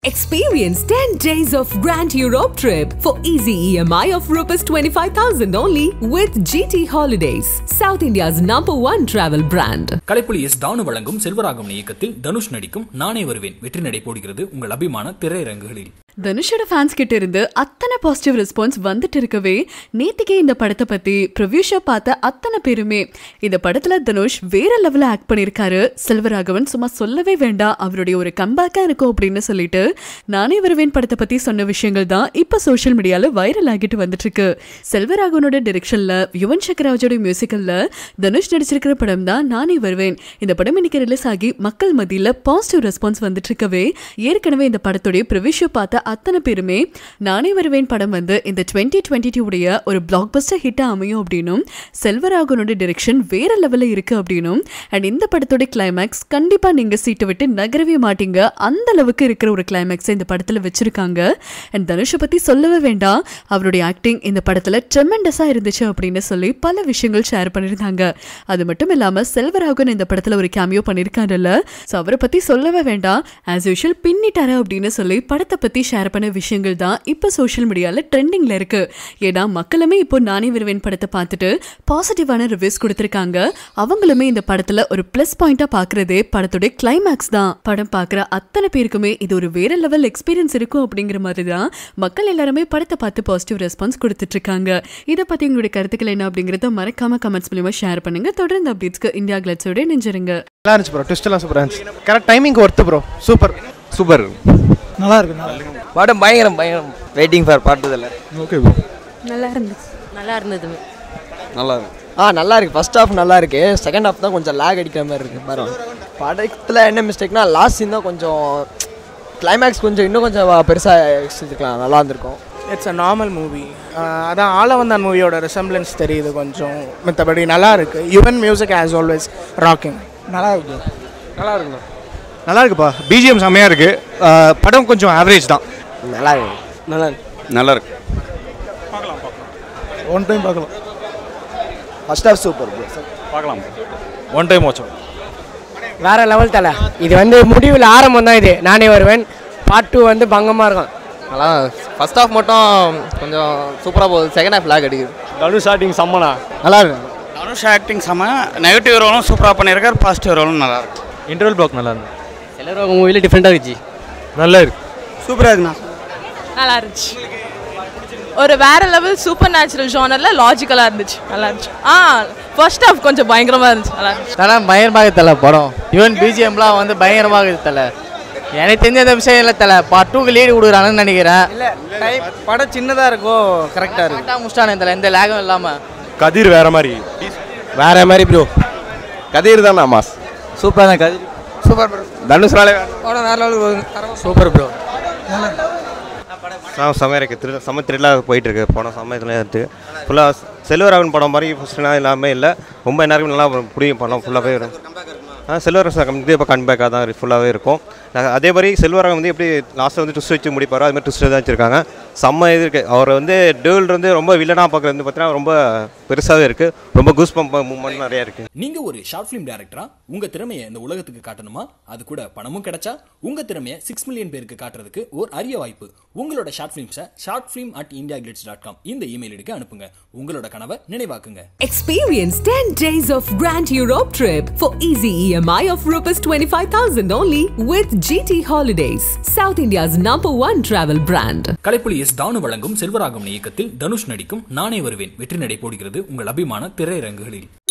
Experience 10 days of Grand Europe trip for easy EMI of Rs 25,000 only with GT Holidays, South India's number one travel brand. Kalaipuli S Thanu வழங்கும் செல்வராகவன் இயக்கத்தில் தனுஷ் நடிக்கும் நானே வருவேன் வெற்றி நடை போடுகிறது உங்கள் அபிமான திரையரங்குகளில் தனுஷோட ஃபேன்ஸ் கிட்ட இருந்து அத்தனை பாசிட்டிவ் ரெஸ்பான்ஸ் வந்துட்டு இருக்கவே நேத்திக்கே இந்த படத்தை பத்தி ப்ரிவ்யூஷா பார்த்த அத்தனை பேருமே இந்த படத்துல தனுஷ் வேற லெவல்ல ஆக்ட் பண்ணிருக்காரு செல்வராகவன் சும்மா சொல்லவே வேண்டாம் அவருடைய ஒரு கம்பேக்கா இருக்கும் அப்படின்னு சொல்லிட்டு நானே வருவேன் படத்தை பத்தி சொன்ன விஷயங்கள் தான் இப்ப சோஷியல் மீடியால வைரல் ஆகிட்டு வந்துட்டு இருக்கு செல்வராகவனோட டிரெக்ஷன்ல யுவன் சங்கர் ராஜோட மியூசிக்கல்ல தனுஷ் நடிச்சிருக்கிற படம் தான் நானே வருவேன் இந்த படம் இன்னைக்கு ரிலீஸ் ஆகி மக்கள் மத்தியில பாசிட்டிவ் ரெஸ்பான்ஸ் வந்துட்டு இருக்கவே ஏற்கனவே இந்த படத்துடைய ப்ரிவிஷு பார்த்த அத்தனை பேருமே நானே வருவேன் படம் வந்து இந்த டுவெண்ட்டி டுவெண்ட்டி உடைய ஒரு பிளாக் பஸ்டர் ஹிட்டா அமையும் அப்படின்னும் செல்வராகவனோட டிரெக்ஷன் வேற லெவல்ல இருக்கு அப்படின்னும் அண்ட் இந்த படத்தோட கிளைமேக்ஸ் கண்டிப்பா நீங்க சீட்டை விட்டு நகரவே மாட்டீங்க அந்த அளவுக்கு இருக்கிற ஒரு கிளைமேக்ஸ் இந்த படத்துல வச்சிருக்காங்க அண்ட் தனுஷை பத்தி சொல்லவே வேண்டாம் அவருடைய ஆக்டிங் இந்த படத்துல ட்ரெமெண்டஸா இருந்துச்சு அப்படின்னு சொல்லி பல விஷயங்கள் ஷேர் பண்ணியிருந்தாங்க அது மட்டும் இல்லாம செல்வராகவன் இந்த படத்துல ஒரு கேமியோ பண்ணியிருக்காருல்ல ஸோ அவரை பத்தி சொல்லவே வேண்டாம் ஆஸ் யூஷுவல் பின்னிட்டாரு அப்படின்னு சொல்லி படத்தை பத்தி ஷேர் பண்ண விஷயங்கள் தான் இப்போ சோஷியல் மீடியால ட்ரெண்டிங்ல இருக்கு ஏன்னா மக்களுமே இப்போ நானே வருவேன் படத்தை பார்த்துட்டு பாசிட்டிவான ரிவ்யூஸ் கொடுத்துருக்காங்க அவங்களுமே இந்த படத்துல ஒரு ப்ளஸ் பாயிண்டா பாக்குறதே படத்துடைய கிளைமேக்ஸ் தான் படம் பார்க்குற அத்தனை பேருக்குமே இது ஒரு வேற லெவல் எக்ஸ்பீரியன்ஸ் இருக்கும் அப்படிங்கிற மாதிரி தான் மக்கள் எல்லாருமே படத்தை பார்த்து பாசிட்டிவ் ரெஸ்பான்ஸ் கொடுத்துட்டு இருக்காங்க இதை பத்தி உங்களுடைய கருத்துக்கள் என்ன அப்படிங்கறத மறக்காம கமெண்ட்ஸ் மூலியமா ஷேர் பண்ணுங்க தொடர்ந்து அப்டேட்ஸ்க்கு இந்தியா கிளட்ஸோட நெஞ்சிருங்க நல்லா இருந்துச்சு ப்ரோ ட்விஸ்ட் எல்லாம் சூப்பராக இருந்துச்சு correct timing worth bro super super நல்லா இருக்கு நல்லா இருக்கு படம் பயங்கரம் பயங்கரம் வெயிட்டிங் ஃபார் பார்த்ததில்ல ஓகே ப்ரோ நல்லா இருந்துச்சு நல்லா இருந்தது நல்லா இருக்கு ஆ நல்லா இருக்கு ஃபர்ஸ்ட் ஹாஃப் நல்லா இருக்கு செகண்ட் ஹாஃப் தான் கொஞ்சம் லேக் அடிக்கிற மாதிரி இருக்கு பாருங்க படத்தில் என்ன மிஸ்டேக்னா லாஸ்ட் சீன் தான் கொஞ்சம் கிளைமேக்ஸ் கொஞ்சம் இன்னும் கொஞ்சம் பெருசாக வச்சுருக்கலாம் நல்லா இருந்திருக்கும் இட்ஸ் அ நார்மல் மூவி அதான் ஆலவந்தான் மூவியோட ரிசம்பிளன்ஸ் தெரியுது கொஞ்சம் மற்றபடி நல்லா இருக்கு Yuvan music as always rocking நல்லா இருக்கு நல்லா இருக்குங்க நல்லா இருக்குப்பா பிஜிஎம் செம்மையாக இருக்கு ஆஹ் படம் கொஞ்சம் ஆவரேஜ் தான் நல்லா இருக்கு நல்லா இருக்கு நல்லா இருக்கு ஒன் டைம் பார்க்கலாம் ஃபர்ஸ்ட் ஹாஃப் சூப்பர் பார்க்கலாம் ஒன் டைம் வாட்ச் வேற லெவல் தலை இது வந்து முடிவில் ஆரம்பம் தான் இது நானே வருவேன் பார்ட் டூ வந்து பங்கமாக இருக்கும் நல்லா ஃபர்ஸ்ட் ஹாஃப் மட்டும் கொஞ்சம் சூப்பராக போகுது செகண்ட் ஹாஃப் லாக் அடிக்குது தனு ஸ்டார்டிங் செம்மனா நல்லா இருக்கு தனுஷ் ஆக்டிங் செம நெகட்டிவ் ரோலும் சூப்பராக பண்ணியிருக்காரு பாசிட்டிவ் ரோலும் நல்லா இருக்கு இன்டர்வல் பிளாக் நல்லா இருந்தது எல்லாரும் மூவியில் டிஃப்ரெண்ட்டாக இருந்துச்சு நல்லா இருக்கு சூப்பராக இருக்குண்ணா நல்லா இருந்துச்சு ஒரு வேற லெவல் சூப்பர் நேச்சுரல் ஜானர்ல லாஜிக்கலா இருந்துச்சு நல்லா இருந்துச்சு ஆ ஃபர்ஸ்ட் ஹாஃப் கொஞ்சம் பயங்கரமா இருந்துச்சு நல்லா இருந்துச்சு தலை பயங்கரமாக தலை படம் ஈவன் பிஜிஎம்லாம் வந்து பயங்கரமாக இருக்குது தலை எனக்கு தெரிஞ்ச அந்த விஷயம் இல்லை தலை பார்ட் டூக்கு லீடு கொடுக்குறாங்கன்னு நினைக்கிறேன் இல்லை டைம் படம் சின்னதாக இருக்கோ கரெக்டாக இருக்கு கரெக்டாக முடிச்சிட்டானே தலை எந்த லேகும் இல்லாமல் கதிர் வேற மாதிரி வேற மாதிரி ப்ரோ கதிர் தான் மாஸ் சூப்பர் தான் கதிர் சூப்பர் ப்ரோ தனுஷ்னாலே படம் வேற லெவல் சூப்பர் ப்ரோ செம்ம இருக்கு திரு செம்ம த்ரில்லாக போயிட்டு இருக்கு படம் செம்ம இதில் இருக்கு ஃபுல்லாக செல்வராகவன் படம் மாதிரி ஃபஸ்ட்டுலாம் எல்லாமே இல்லை ரொம்ப எல்லாருக்கும் நல்லா புரியும் படம் ஃபுல்லாகவே வரும் ஆ செல்வராகவன் கண்டிப்பாக இப்போ கன்பேக்காக தான் ஃபுல்லாகவே இருக்கும் நான் அதே மாதிரி செல்வராகவன் வந்து எப்படி லாஸ்ட்டில் வந்து ட்விஸ்ட் வச்சு முடிப்பாரோ அது மாதிரி ட்விஸ்ட் தான் வச்சுருக்காங்க செம்ம இது இருக்குது அவர் வந்து டேர்ல் வந்து ரொம்ப வில்லனாக பார்க்குறது வந்து பார்த்தீங்கன்னா ரொம்ப பெருசாகவே இருக்குது ரொம்ப கூஸ் பம்ப் மூமெண்ட் நிறையா இருக்குது நீங்க ஒரு ஷார்ட் ஃபிலிம் டைரக்டரா உங்க திறமையை இந்த உலகத்துக்கு காட்டணுமா அது கூட பணமும் கிடைச்சா உங்க திறமையை சிக்ஸ் மில்லியன் பேருக்கு காட்டுறதுக்கு ஒரு அரிய வாய்ப்பு உங்களோட ஷார்ட் ஃபிலிம்ஸை short film at India Glitz dot com இந்த இமெயில் ஐடிக்கு அனுப்புங்க உங்களோட கனவை நினைவாக்குங்க Experience 10 days of Grand Europe trip for easy EMI of Rs 25,000 only with GT Holidays, South India's number one travel brand. Kalaipuli S Thanu வழங்கும் செல்வராகவன் இயக்கத்தில் தனுஷ் நடிக்கும் நானே வருவேன் வெற்றி நடை போடுகிறது உங்கள் அபிமான திரையரங்குகளில்